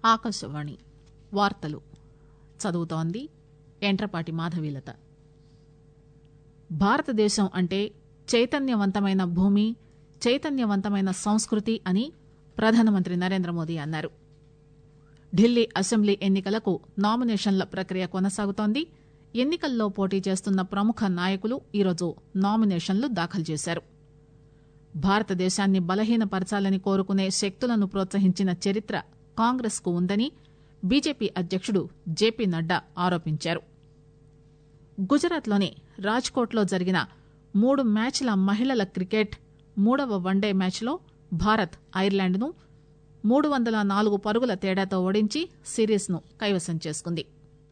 ఆకాశవాణి వార్తలు చదువుతోంది ఎంట్రపాటి మాధవీలత భారతదేశం అంటే చైతన్యవంతమైన భూమి చైతన్యవంతమైన సంస్కృతి అని ప్రధానమంత్రి నరేంద్రమోదీ అన్నారు ఢిల్లీ అసెంబ్లీ ఎన్నికలకు నామినేషన్ల ప్రక్రియ కొనసాగుతోంది ఎన్నికల్లో పోటీ చేస్తున్న ప్రముఖ నాయకులు ఈరోజు నామినేషన్లు దాఖలు చేశారు భారతదేశాన్ని బలహీనపరచాలని కోరుకునే శక్తులను ప్రోత్సహించిన చరిత్ర కాంగ్రెస్ కు ఉందని బీజేపీ అధ్యకుడు జేపీ నడ్డా ఆరోపించారు గుజరాత్లోని రాజ్కోట్లో జరిగిన మూడు మ్యాచ్ల మహిళల క్రికెట్ మూడవ వన్డే మ్యాచ్లో భారత్ ఐర్లాండ్ను మూడు వందల నాలుగు పరుగుల తేడాతో ఓడించి సిరీస్ను కైవసం చేసుకుంది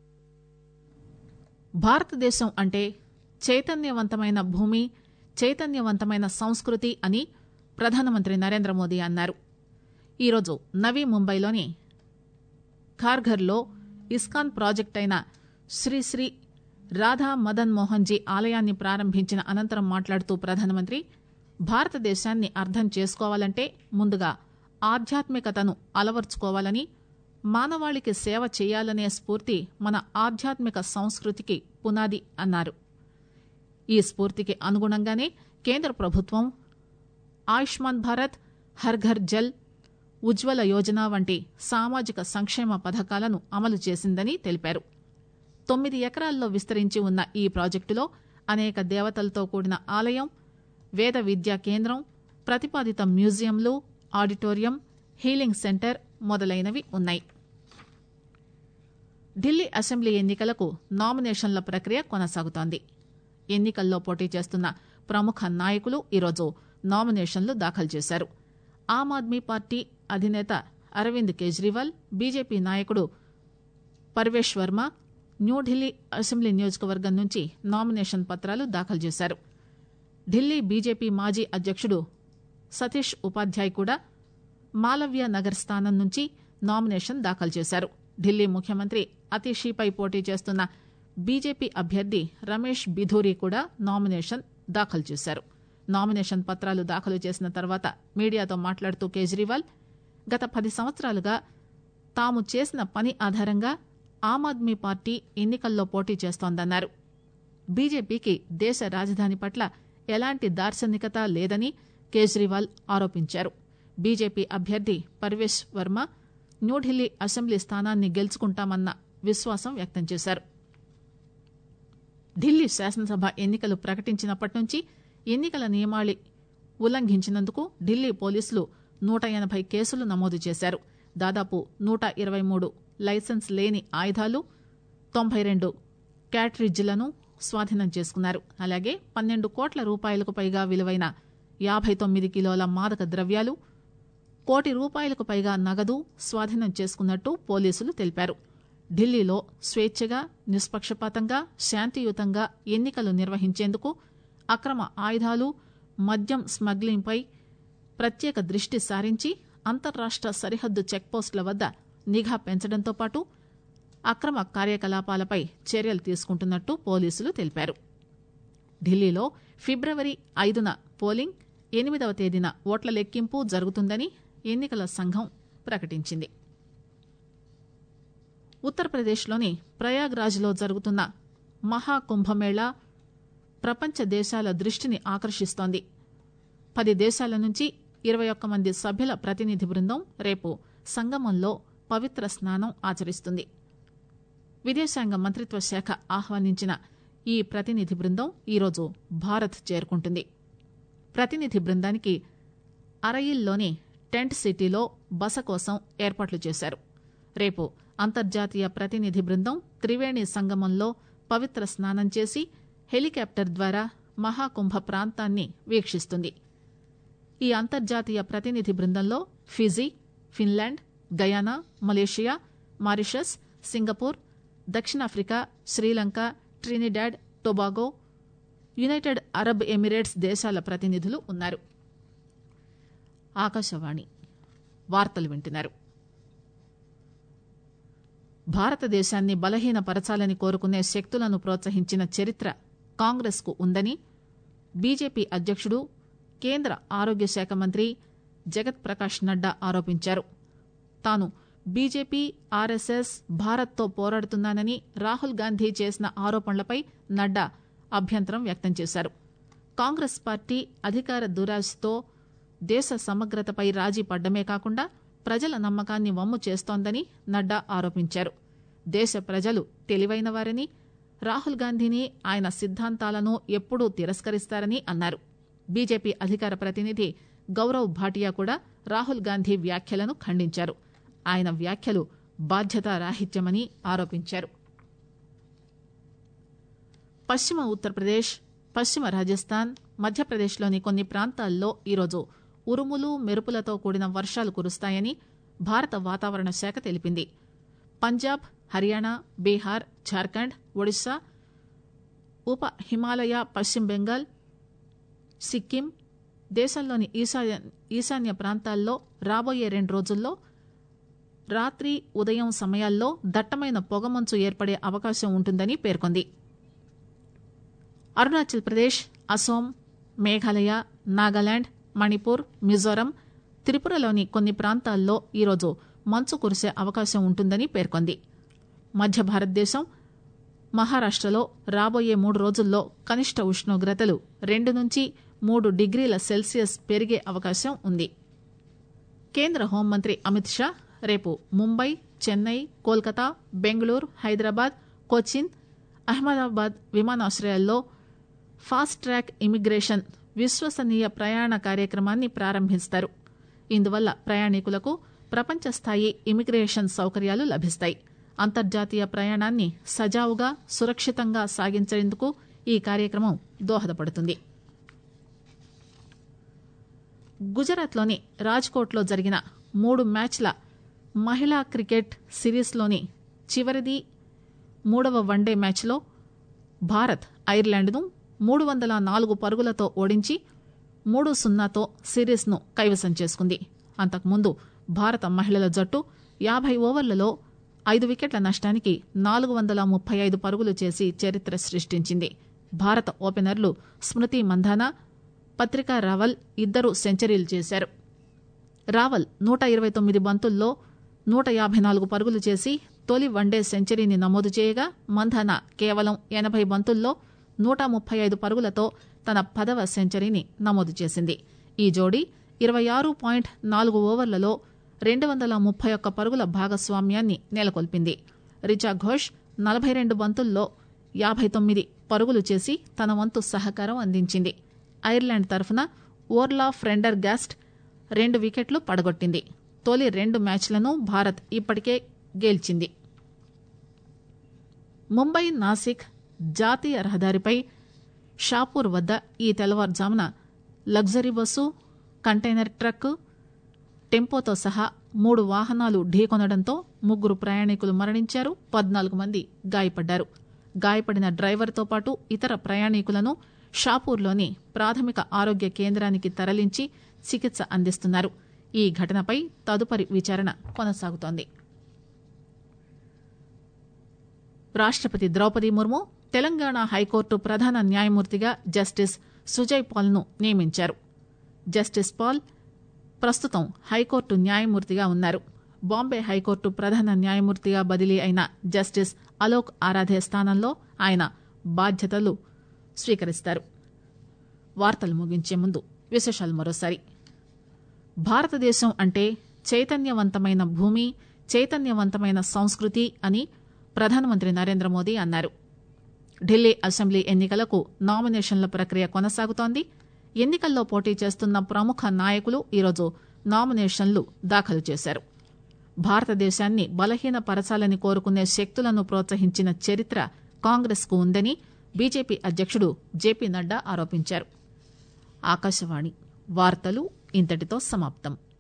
భారతదేశం అంటే చైతన్యవంతమైన భూమి చైతన్యవంతమైన సంస్కృతి అని ప్రధానమంత్రి నరేంద్ర మోదీ అన్నారు ఈరోజు నవీ ముంబైలోని ఖార్ఘర్లో ఇస్కాన్ ప్రాజెక్ట్ అయిన శ్రీశ్రీ రాధా మదన్ మోహన్ జీ ఆలయాన్ని ప్రారంభించిన అనంతరం మాట్లాడుతూ ప్రధానమంత్రి భారతదేశాన్ని అర్థం చేసుకోవాలంటే ముందుగా ఆధ్యాత్మికతను అలవర్చుకోవాలని మానవాళికి సేవ చేయాలనే స్ఫూర్తి మన ఆధ్యాత్మిక సంస్కృతికి పునాది అన్నారు ఈ స్ఫూర్తికి అనుగుణంగానే కేంద్ర ప్రభుత్వం ఆయుష్మాన్ భారత్ హర్ ఘర్ జల్ ఉజ్వల యోజన వంటి సామాజిక సంక్షేమ పథకాలను అమలు చేసిందని తెలిపారు తొమ్మిది ఎకరాల్లో విస్తరించి ఉన్న ఈ ప్రాజెక్టులో అనేక దేవతలతో కూడిన ఆలయం వేద విద్యా కేంద్రం ప్రతిపాదిత మ్యూజియంలు ఆడిటోరియం హీలింగ్ సెంటర్ మొదలైనవి ఉన్నాయి ఢిల్లీ అసెంబ్లీ ఎన్నికలకు నామినేషన్ల ప్రక్రియ కొనసాగుతోంది ఎన్నికల్లో పోటీ చేస్తున్న ప్రముఖ నాయకులు ఈరోజు నామినేషన్లు దాఖలు చేశారు ఆమ్ ఆద్మీ పార్టీ అధినేత అరవింద్ కేజ్రీవాల్ బీజేపీ నాయకుడు పర్వేష్ వర్మ న్యూఢిల్లీ అసెంబ్లీ నియోజకవర్గం నుంచి నామినేషన్ పత్రాలు దాఖలు చేశారు ఢిల్లీ బీజేపీ మాజీ అధ్యకుడు సతీష్ ఉపాధ్యాయ్ కూడా మాలవ్య నగర్ స్థానం నుంచి నామినేషన్ దాఖలు చేశారు ఢిల్లీ ముఖ్యమంత్రి అతిషీపై పోటీ చేస్తున్న బీజేపీ అభ్యర్థి రమేష్ బిధూరి కూడా నామినేషన్ దాఖలు చేశారు నామినేషన్ పత్రాలు దాఖలు చేసిన తర్వాత మీడియాతో మాట్లాడుతూ కేజ్రీవాల్ గత పది సంవత్సరాలుగా తాము చేసిన పని ఆధారంగా ఆమ్ ఆద్మీ పార్టీ ఎన్నికల్లో పోటీ చేస్తోందన్నారు బీజేపీకి దేశ రాజధాని పట్ల ఎలాంటి దార్శనికత లేదని కేజ్రీవాల్ ఆరోపించారు బీజేపీ అభ్యర్థి పర్వేష్ వర్మ న్యూఢిల్లీ అసెంబ్లీ స్థానాన్ని గెలుచుకుంటామన్న విశ్వాసం వ్యక్తం చేశారు ఢిల్లీ శాసనసభ ఎన్నికలు ప్రకటించినప్పటి నుంచి ఎన్నికల నియమావళి ఉల్లంఘించినందుకు ఢిల్లీ పోలీసులు నూట ఎనబై కేసులు నమోదు చేశారు దాదాపు నూట ఇరవై మూడు లైసెన్స్ లేని ఆయుధాలు తొంభై రెండు క్యాట్రిడ్జ్లను స్వాధీనం చేసుకున్నారు అలాగే పన్నెండు కోట్ల రూపాయలకు పైగా విలువైన యాభై తొమ్మిది కిలోల మాదక ద్రవ్యాలు కోటి రూపాయలకు పైగా నగదు స్వాధీనం చేసుకున్నట్టు పోలీసులు తెలిపారు ఢిల్లీలో స్వేచ్ఛగా నిష్పక్షపాతంగా శాంతియుతంగా ఎన్నికలు నిర్వహించేందుకు అక్రమ ఆయుధాలు మద్యం స్మగ్లింగ్పై ప్రత్యేక దృష్టి సారించి అంతర్రాష్ట సరిహద్దు చెక్పోస్టుల వద్ద నిఘా పెంచడంతో పాటు అక్రమ కార్యకలాపాలపై చర్యలు తీసుకుంటున్నట్టు పోలీసులు తెలిపారు ఢిల్లీలో ఫిబ్రవరి ఐదున పోలింగ్ ఎనిమిదవ తేదీన ఓట్ల లెక్కింపు జరుగుతుందని ఎన్నికల సంఘం ప్రకటించింది ఉత్తరప్రదేశ్లోని ప్రయాగ్రాజ్లో జరుగుతున్న మహాకుంభమేళా ప్రపంచ దేశాల దృష్టిని ఆకర్షిస్తోంది పది దేశాల నుంచి ఇరవై ఒక్క మంది సభ్యుల ప్రతినిధి బృందం రేపు సంగమంలో పవిత్ర స్నానం ఆచరిస్తుంది విదేశాంగ మంత్రిత్వ శాఖ ఆహ్వానించిన ఈ ప్రతినిధి బృందం ఈరోజు భారత్ చేరుకుంటుంది ప్రతినిధి బృందానికి అరయిల్లోని టెంట్ సిటీలో బస కోసం ఏర్పాట్లు చేశారు రేపు అంతర్జాతీయ ప్రతినిధి బృందం త్రివేణి సంగమంలో పవిత్ర స్నానం చేసి హెలికాప్టర్ ద్వారా మహాకుంభ ప్రాంతాన్ని వీక్షిస్తుంది ఈ అంతర్జాతీయ ప్రతినిధి బృందంలో Fiji Finland Guyana Malaysia Mauritius Singapore దక్షిణాఫ్రికా Sri Lanka Trinidad Tobago United Arab Emirates దేశాల ప్రతినిధులు ఉన్నారు ఆకాశవాణి వార్తలు వింటున్నారు భారతదేశాన్ని బలహీనపరచాలని కోరుకునే శక్తులను ప్రోత్సహించిన చరిత్ర కాంగ్రెస్ కు ఉందని బీజేపీ అధ్యకుడు కేంద్ర ఆరోగ్య శాఖ మంత్రి జగత్ ప్రకాష్ నడ్డా ఆరోపించారు తాను బీజేపీ ఆర్ఎస్ఎస్ భారత్తో పోరాడుతున్నానని రాహుల్ గాంధీ చేసిన ఆరోపణలపై నడ్డా అభ్యంతరం వ్యక్తం చేశారు కాంగ్రెస్ పార్టీ అధికార దురాశతో దేశ సమగ్రతపై రాజీ పడ్డమే కాకుండా ప్రజల నమ్మకాన్ని వమ్ము చేస్తోందని నడ్డా ఆరోపించారు దేశ ప్రజలు తెలివైన వారని రాహుల్ గాంధీని ఆయన సిద్ధాంతాలను ఎప్పుడూ తిరస్కరిస్తారని అన్నారు బీజేపీ అధికార ప్రతినిధి గౌరవ్ భాటియా కూడా రాహుల్ గాంధీ వ్యాఖ్యలను ఖండించారు ఆయన వ్యాఖ్యలు బాధ్యతారాహిత్యమని ఆరోపించారు పశ్చిమ ఉత్తరప్రదేశ్ పశ్చిమ రాజస్థాన్ మధ్యప్రదేశ్లోని కొన్ని ప్రాంతాల్లో ఈరోజు ఉరుములు మెరుపులతో కూడిన వర్షాలు కురుస్తాయని భారత వాతావరణ శాఖ తెలిపింది పంజాబ్ హర్యానా బీహార్ జార్ఖండ్ ఒడిశా ఉప హిమాలయ పశ్చిమ బెంగాల్ సిక్కిం దేశంలోని ఈశాన్య ఈశాన్య ప్రాంతాల్లో రాబోయే రెండు రోజుల్లో రాత్రి ఉదయం సమయాల్లో దట్టమైన పొగమంచు ఏర్పడే అవకాశం ఉంటుందని పేర్కొంది అరుణాచల్ ప్రదేశ్ అసోం మేఘాలయ నాగాలాండ్ మణిపూర్ మిజోరం త్రిపురలోని కొన్ని ప్రాంతాల్లో ఈరోజు మంచు కురిసే అవకాశం ఉంటుందని పేర్కొంది మధ్య భారతదేశం మహారాష్టలో రాబోయే మూడు రోజుల్లో కనిష్ట ఉష్ణోగ్రతలు రెండు నుంచి మూడు డిగ్రీల సెల్సియస్ పెరిగే అవకాశం ఉంది కేంద్ర హోంమంత్రి అమిత్ షా రేపు ముంబై చెన్నై కోల్కతా బెంగళూరు హైదరాబాద్ కొచ్చిన్ అహ్మదాబాద్ విమానాశ్రయాల్లో ఫాస్ట్ ట్రాక్ ఇమిగ్రేషన్ విశ్వసనీయ ప్రయాణ కార్యక్రమాన్ని ప్రారంభిస్తారు ఇందువల్ల ప్రయాణికులకు ప్రపంచ స్థాయి ఇమిగ్రేషన్ సౌకర్యాలు లభిస్తాయి అంతర్జాతీయ ప్రయాణాన్ని సజావుగా సురక్షితంగా సాగించేందుకు ఈ కార్యక్రమం దోహదపడుతుంది గుజరాత్లోని రాజ్కోట్లో జరిగిన మూడు మ్యాచ్ల మహిళా క్రికెట్ సిరీస్లోని చివరిది మూడవ వన్డే మ్యాచ్లో భారత్ ఐర్లాండ్ను మూడు వందల నాలుగు పరుగులతో ఓడించి మూడు సున్నాతో సిరీస్ను కైవసం చేసుకుంది అంతకుముందు భారత మహిళల జట్టు యాభై ఓవర్లలో ఐదు వికెట్ల నష్టానికి నాలుగు వందల ముప్పై ఐదు పరుగులు చేసి చరిత్ర సృష్టించింది భారత ఓపెనర్లు స్మృతి మంధానా పత్రికా రావల్ ఇద్దరు సెంచరీలు చేశారు రావల్ నూట ఇరవై తొమ్మిది బంతుల్లో నూట యాభై నాలుగు పరుగులు చేసి తొలి వన్డే సెంచరీని నమోదు చేయగా మంధాన కేవలం ఎనభై బంతుల్లో నూట ముప్పై ఐదు పరుగులతో తన పదవ సెంచరీని నమోదు చేసింది ఈ జోడీ ఇరవై ఆరు పాయింట్ నాలుగు ఓవర్లలో రెండు వందల ముప్పై ఒక్క పరుగుల భాగస్వామ్యాన్ని నెలకొల్పింది రిచా ఘోష్ నలభై రెండు బంతుల్లో యాభై తొమ్మిది పరుగులు చేసి తన వంతు సహకారం అందించింది ఐర్లాండ్ తరఫున ఓర్లా ఫ్రెండర్ గ్యాస్ట్ రెండు వికెట్లు పడగొట్టింది తొలి రెండు మ్యాచ్లను భారత్ ఇప్పటికే గెలిచింది ముంబై నాసిక్ జాతీయ రహదారిపై షాపూర్ వద్ద ఈ తెల్లవారుజామున లగ్జరీ బస్సు కంటైనర్ ట్రక్ టెంపోతో సహా మూడు వాహనాలు ఢీకొనడంతో ముగ్గురు ప్రయాణికులు మరణించారు పద్నాలుగు మంది గాయపడ్డారు గాయపడిన డ్రైవర్తో పాటు ఇతర ప్రయాణికులను షాపూర్లోని ప్రాథమిక ఆరోగ్య కేంద్రానికి తరలించి చికిత్స అందిస్తున్నారు ఈ ఘటనపై తదుపరి విచారణ కొనసాగుతోంది రాష్టపతి ద్రౌపది ముర్ము తెలంగాణ హైకోర్టు ప్రధాన న్యాయమూర్తిగా జస్టిస్ సుజయ్ పాల్ను నియమించారు జస్టిస్ పాల్ ప్రస్తుతం హైకోర్టు న్యాయమూర్తిగా ఉన్నారు బాంబే హైకోర్టు ప్రధాన న్యాయమూర్తిగా బదిలీ అయిన జస్టిస్ అలోక్ ఆరాధే స్థానంలో ఆయన బాధ్యతలు స్వీకరిస్తారు వార్తలు ముగించే ముందు విశేషాలు మరోసారి భారతదేశం అంటే చైతన్యవంతమైన భూమి చైతన్యవంతమైన సంస్కృతి అని ప్రధానమంత్రి నరేంద్ర మోదీ అన్నారు ఢిల్లీ అసెంబ్లీ ఎన్నికలకు నామినేషన్ల ప్రక్రియ కొనసాగుతోంది ఎన్నికల్లో పోటీ చేస్తున్న ప్రముఖ నాయకులు ఈరోజు నామినేషన్లు దాఖలు చేశారు భారతదేశాన్ని బలహీనపరచాలని కోరుకునే శక్తులను ప్రోత్సహించిన చరిత్ర కాంగ్రెస్ కు ఉందని బీజేపీ అధ్యక్షుడు జేపీ నడ్డా ఆరోపించారు ఆకాశవాణి వార్తలు ఇంతటితో సమాప్తం